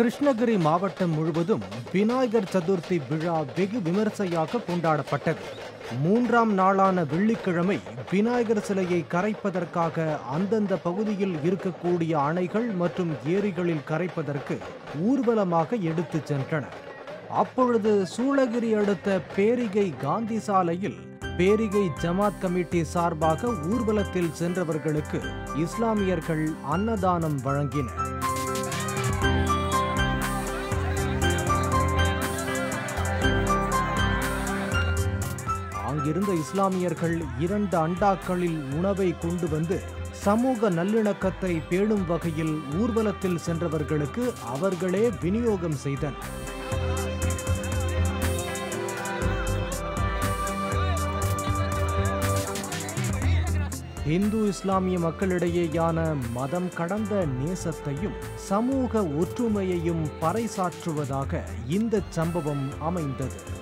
கிருஷ்ணகிரி மாவட்டம் முழுவதும் விநாயகர் சதுர்த்தி விழா வெகு விமர்சையாக கொண்டாடப்பட்டது மூன்றாம் நாளான வெள்ளிக்கிழமை விநாயகர் சிலையை கரைப்பதற்காக அந்தந்த பகுதியில் இருக்கக்கூடிய அணைகள் மற்றும் ஏரிகளில் கரைப்பதற்கு ஊர்வலமாக எடுத்துச் சென்றனர் அப்பொழுது சூளகிரி அடுத்த பேரிகை காந்தி சாலையில் பேரிகை ஜமாத் கமிட்டி சார்பாக ஊர்வலத்தில் சென்றவர்களுக்கு இஸ்லாமியர்கள் அன்னதானம் வழங்கினர் அங்கிருந்த இஸ்லாமியர்கள் இரண்டு அண்டாக்களில் உணவை கொண்டு வந்து சமூக நல்லிணக்கத்தை பேணும் வகையில் ஊர்வலத்தில் சென்றவர்களுக்கு அவர்களே விநியோகம் செய்தனர் இந்து இஸ்லாமிய மக்களிடையேயான மதம் கடந்த நேசத்தையும் சமூக ஒற்றுமையையும் பறைசாற்றுவதாக இந்த சம்பவம் அமைந்தது